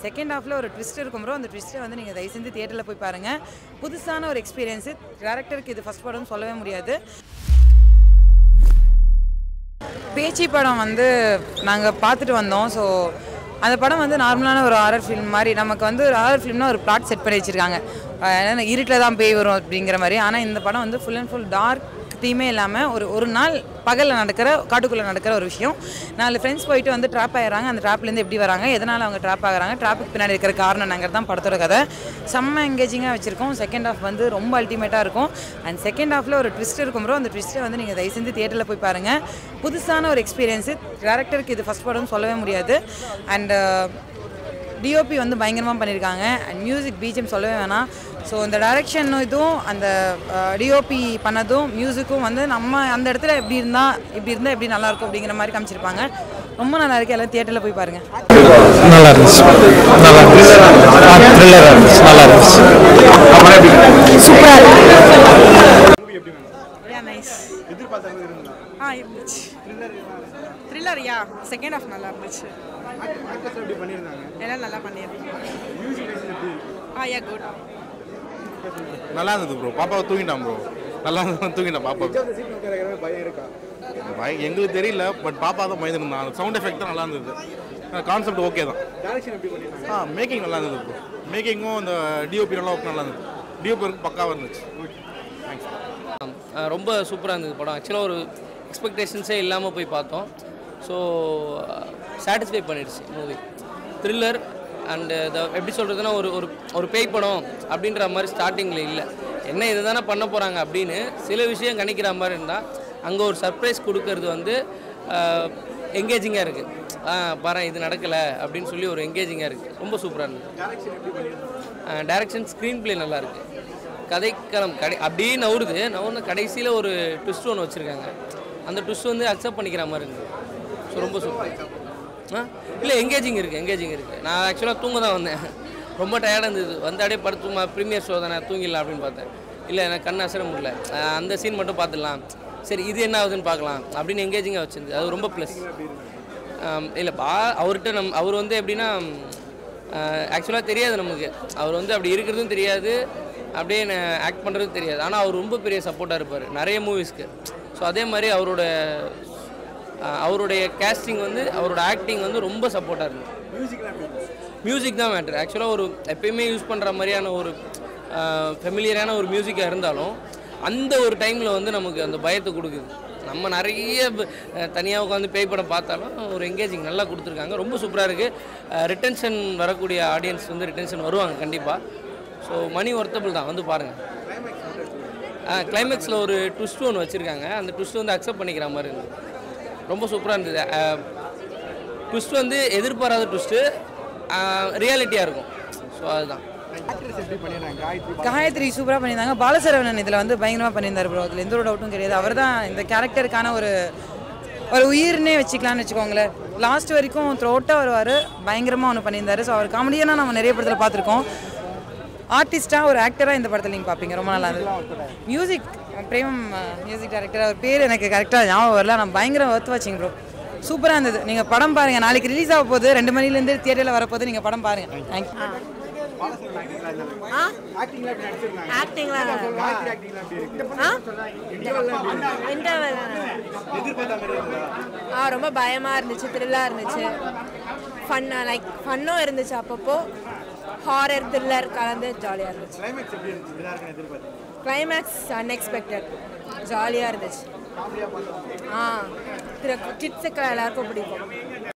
second ஹாஃபில் ஒரு twist இருக்கும் ப்ரோ அந்த ட்விஸ்ட்டை வந்து நீங்கள் தயவு செஞ்சு தியேட்டரில் போய் பாருங்கள் புதுசான ஒரு எக்ஸ்பீரியன்ஸு டேரக்டருக்கு இது ஃபஸ்ட் படம்னு சொல்லவே முடியாது பேச்சி படம் வந்து நாங்கள் பார்த்துட்டு வந்தோம் ஸோ அந்த படம் வந்து நார்மலான ஒரு ஹாரர் ஃபிலிம் மாதிரி நமக்கு வந்து ஒரு ஹாரர் ஃபிலிம்னா ஒரு பிளாட் செட் பண்ணி வச்சுருக்காங்க இருட்டில் தான் பேய் வரும் அப்படிங்கிற மாதிரி ஆனால் இந்த படம் வந்து ஃபுல் அண்ட் ஃபுல் டார்க் தீமே இல்லாமல் ஒரு ஒரு நாள் பகலில் நடக்கிற காட்டுக்குள்ளே நடக்கிற ஒரு விஷயம் நாலு ஃப்ரெண்ட்ஸ் போயிட்டு வந்து ட்ராப் ஆகிறாங்க அந்த ட்ராப்லேருந்து எப்படி வராங்க எதனால் அவங்க ட்ராப் ஆகுறாங்க ட்ராப்புக்கு பின்னாடி இருக்கிற காரணம் நாங்கள் தான் படத்தோட கதை செம்ம எங்கேஜிங்காக வச்சுருக்கோம் செகண்ட் ஹாஃப் வந்து ரொம்ப அல்டிமேட்டாக இருக்கும் அண்ட் செகண்ட் ஹாஃபில் ஒரு ட்விஸ்ட் இருக்கும் ப்ரோ அந்த ட்விஸ்ட்டை வந்து நீங்கள் தயவு செஞ்சு தியேட்டரில் போய் பாருங்கள் புதுசான ஒரு எக்ஸ்பீரியன்ஸு டேரக்டருக்கு இது ஃபஸ்ட் படம்னு சொல்லவே முடியாது அண்ட் டிஓபி வந்து பயங்கரமாக பண்ணியிருக்காங்க அண்ட் மியூசிக் பிஜிஎம் சொல்லவே வேணாம் ஸோ இந்த டைரக்ஷன் இதுவும் அந்த டிஓபி பண்ணதும் மியூசிக்கும் வந்து நம்ம அந்த இடத்துல எப்படி இருந்தால் இப்படி இருந்தால் எப்படி நல்லாயிருக்கும் அப்படிங்கிற மாதிரி காமிச்சிருப்பாங்க ரொம்ப நல்லா இருக்கு எல்லாம் தியேட்டரில் போய் பாருங்கள் நல்லா இருந்துச்சு நல்லா இருந்துச்சு த்ரில்லராக இருந்துச்சு நல்லா இருந்துச்சு யா நைஸ் ஆ இருந்துச்சு த்ரில்லர் யா செகண்ட் ஹாஃப் நல்லா இருந்துச்சு எல்லாம் நல்லா பண்ணியிருந்தாங்க ஆ யா குட் நல்லா இருந்தது ப்ரோ பாப்பாவை தூங்கிட்டான் ப்ரோ நல்லா இருந்தது தூங்கிட்டான் பாப்பா பயம் எங்களுக்கு தெரியல பட் பாப்பா தான் பயந்துருந்தான் அந்த சவுண்ட் எஃபெக்ட் தான் நல்லா இருந்தது கான்செப்ட் ஓகே தான் ஆ மேக்கிங் நல்லா இருந்தது ப்ரோ மேக்கிங்கும் அந்த டிஓபி நல்லா ஒர்க் நல்லா இருந்தது டிஓபி ஒர்க் பக்காவாக இருந்துச்சு தேங்க்ஸ் அஹ் ரொம்ப சூப்பராக இருந்தது படம் ஆக்சுவலாக ஒரு எக்ஸ்பெக்டேஷன்ஸே இல்லாமல் போய் பார்த்தோம் ஸோ சாட்டிஸ்ஃபை பண்ணிடுச்சு மூவி த்ரில்லர் அண்டு எப்படி சொல்கிறதுனா ஒரு ஒரு ஒரு பேய் படம் அப்படின்ற மாதிரி ஸ்டார்டிங்கில் இல்லை என்ன இது தானே பண்ண போகிறாங்க அப்படின்னு சில விஷயம் கணிக்கிற மாதிரி இருந்தால் அங்கே ஒரு சர்ப்ரைஸ் கொடுக்கறது வந்து எங்கேஜிங்காக இருக்குது பாரு இது நடக்கலை அப்படின்னு சொல்லி ஒரு எங்கேஜிங்காக இருக்குது ரொம்ப சூப்பராக இருந்தது டைரக்ஷன் ஸ்க்ரீன் ப்ளே நல்லா இருக்குது கதைக்களம் கடை அப்படியே நவுறுது நவுர்ந்து கடைசியில் ஒரு ட்விஸ்ட் ஒன்று வச்சுருக்காங்க அந்த ட்விஸ்ட் வந்து அக்செப்ட் பண்ணிக்கிற மாதிரி இருந்தது ஸோ ரொம்ப சூப்பர் ஆ இல்லை எங்கேஜிங் இருக்குது எங்கேஜிங் இருக்குது நான் ஆக்சுவலாக தூங்க தான் வந்தேன் ரொம்ப டயர்டாக இருந்தது வந்து அப்படியே படுத்துமா ப்ரீமியர் ஷோ தானே தூங்கிடலாம் அப்படின்னு பார்த்தேன் இல்லை எனக்கு கண் அசர முடியல அஹ் அந்த சீன் மட்டும் பார்த்துடலாம் சரி இது என்ன ஆகுதுன்னு பார்க்கலாம் அப்படின்னு எங்கேஜிங்காக வச்சிருந்தது அது ரொம்ப ப்ளஸ் இல்லை பா அவர்கிட்ட நம் அவர் வந்து எப்படின்னா ஆக்சுவலாக தெரியாது நமக்கு அவர் வந்து அப்படி இருக்கிறதும் தெரியாது அப்படியே ஆக்ட் பண்ணுறதும் தெரியாது ஆனால் அவர் ரொம்ப பெரிய சப்போர்ட்டாக இருப்பார் நிறைய மூவிஸ்க்கு ஸோ அதே மாதிரி அவரோட அஹ், அவருடைய கேஸ்டிங் வந்து அவரோட ஆக்டிங் வந்து ரொம்ப சப்போர்ட்டாக இருந்தது மியூசிக் தான் மேட்ரு ஆக்சுவலாக ஒரு எப்பயுமே யூஸ் பண்ணுற மாதிரியான ஒரு ஃபெமிலியரான ஒரு மியூசிக்காக இருந்தாலும் அந்த ஒரு டைமில் வந்து நமக்கு அந்த பயத்தை கொடுக்குது நம்ம நிறைய தனியாக உட்காந்து பேய் படம் பார்த்தாலும் ஒரு எங்கேஜிங் நல்லா கொடுத்துருக்காங்க ரொம்ப சூப்பராக இருக்குது ரிட்டென்ஷன் வரக்கூடிய ஆடியன்ஸ் வந்து ரிட்டென்ஷன் வருவாங்க கண்டிப்பாக ஸோ மணி ஒர்த்தபிள் தான் வந்து பாருங்கள் கிளைமேக்ஸில் ஒரு ட்விஸ்ட் ஒன்று வச்சுருக்காங்க அந்த ட்விஸ்ட் வந்து அக்செப்ட் பண்ணிக்கிற மாதிரி இருந்தது ரொம்ப சூப்பராக இருந்தது ட்விஸ்ட் வந்து எதிர்பாராத ட்விஸ்ட்டு ரியாலிட்டியாக இருக்கும் ஸோ அதுதான் காயத்ரி சூப்பராக பண்ணியிருந்தாங்க பாலசரவணன் இதில் வந்து பயங்கரமாக பண்ணியிருந்தார் ப்ரோ அதில் எந்த ஒரு டவுட்டும் கிடையாது அவர் தான் இந்த கேரக்டருக்கான ஒரு ஒரு உயிர்னே வச்சுக்கலாம்னு வச்சுக்கோங்களேன் லாஸ்ட் வரைக்கும் த்ரோட்டாக வருவார் பயங்கரமாக ஒன்று பண்ணியிருந்தாரு ஸோ அவர் காமெடியாக நம்ம நிறைய படத்தில் பார்த்துருக்கோம் ஆர்டிஸ்ட்டாக ஒரு ஆக்டராக இந்த படத்தில் நீங்கள் பார்ப்பீங்க ரொம்ப நல்லா இருந்தது மியூசிக் பிரேம் மியூசிக் டைரக்டர் அவர் பேர் எனக்கு கரெக்டாக ஞாபகம் வரல நான் பயங்கர ஒர்த் வாட்சிங் ப்ரோ சூப்பராக இருந்தது நீங்கள் படம் பாருங்கள் நாளைக்கு ரிலீஸ் ஆக போகுது ரெண்டு மணிலேருந்து தியேட்டரில் வரப்போகுது நீங்கள் படம் பாருங்கள் தேங்க்யூ ஆக்டிங்லாம் இன்டர்வல் ஆ ரொம்ப பயமாக இருந்துச்சு த்ரில்லாக இருந்துச்சு ஃபன்னாக லைக் ஃபன்னும் இருந்துச்சு அப்பப்போ ஹாரர் த்ரில்லர் கலந்து ஜாலியாக இருந்துச்சு கிளைமேக்ஸ் அன்எக்ஸ்பெக்டட் ஜாலியாக இருந்துச்சு ஆ கிட்ஸுக்கு எல்லாருக்கும் பிடிக்கும்